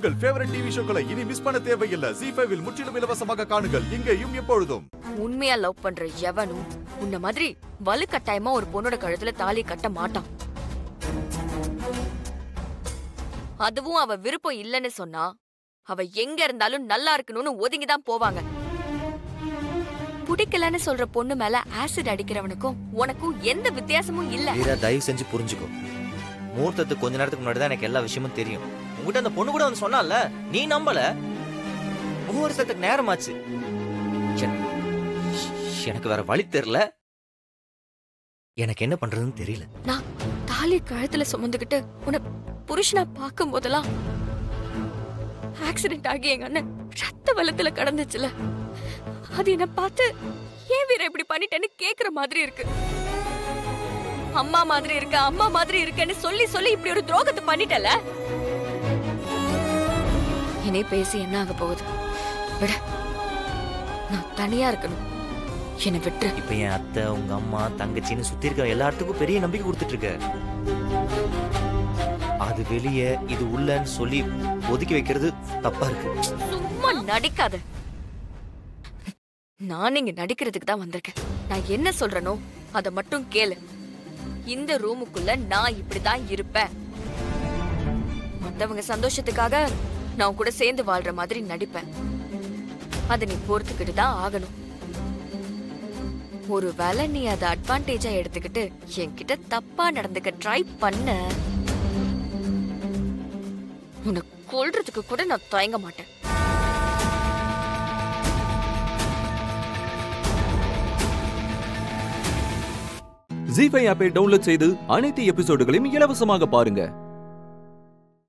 உங்கள் favourite TV ஷோக்களை இனி miss பண்ண தேவையில்லை ஜி ஃபைவில் முற்றிலும் இலவசமாக காணுங்கள் இங்கேயும் எப்பொழுதும் உண்மையா லவ் பண்ற எவனும் உன்ன மாதிரி வலுக்கட்டாயமா ஒரு பொண்ணோட கழுத்துல தாலி கட்ட மாட்டான் அதுவும் அவ விருப்பம் இல்லைன்னு சொன்னா அவ எங்க இருந்தாலும் நல்லா இருக்கணும்னு ஒதுங்கி தான் போவாங்க பிடிக்கலன்னு சொல்ற பொண்ணு மேல ஆசிட் அடிக்கிறவனுக்கும் உனக்கும் எந்த வித்தியாசமும் இல்ல வீரா தயவு செஞ்சு புரிஞ்சுக்கோ முகூர்த்தத்துக்கு கொஞ்ச நேரத்துக்கு முன்னாடி தான் எனக்கு எல்லா விஷயமும் தெரியும் உங்ககிட்ட அந்த பொண்ணு கூட வந்து சொன்னால நீ நம்பல முகூர்த்தத்துக்கு நேரமாச்சு என- எனக்கு வேற வழி தெரியல எனக்கு என்ன பண்றதுன்னு தெரியல நான் தாலி கழுத்துல சுமந்துக்கிட்டு உன்னை புருஷனா பார்க்கும் போதெல்லாம் ஆக்சிடென்ட் ஆகி எங்க அண்ணன் ரத்த வெள்ளத்துல கடந்துச்சுல அது என்ன பார்த்து ஏன் வீர இப்படி பண்ணிட்டேன்னு கேக்குற மாதிரி இருக்கு அம்மா மாதிரி இருக்க அம்மா மாதிரி இருக்கேன்னு சொல்லி சொல்லி இப்படி ஒரு துரோகத்தை பண்ணிட்டல இனி பேசி என்ன ஆக போகுது விட நான் தனியா இருக்கணும் என்னை விட்டுரு இப்ப என் அத்தை உங்க அம்மா தங்கச்சின்னு சுத்தி இருக்க எல்லாத்துக்கும் பெரிய நம்பிக்கை கொடுத்துட்டு இருக்க அது வெளியே இது உள்ளன்னு சொல்லி ஒதுக்கி வைக்கிறது தப்பா இருக்கு சும்மா நடிக்காத நான் இங்க நடிக்கிறதுக்கு தான் வந்திருக்கேன் நான் என்ன சொல்றேனோ அத மட்டும் கேளு இந்த ரூமுக்குள்ள நான் இப்படிதான் இருப்பேன் மத்தவங்க சந்தோஷத்துக்காக நான் உன் கூட சேர்ந்து வாழ்ற மாதிரி நடிப்பேன் அத நீ பொறுத்துக்கிட்டு தான் ஆகணும் ஒருவேளை நீ அதை அட்வான்டேஜா எடுத்துக்கிட்டு என்கிட்ட தப்பா நடந்துக்க ட்ரை பண்ண உன்னை கொல்றதுக்கு கூட நான் தயங்க மாட்டேன் ஜி ஃபைவ் ஆப்பை டவுன்லோட் செய்து அனைத்து எபிசோடுகளையும் இலவசமாக பாருங்க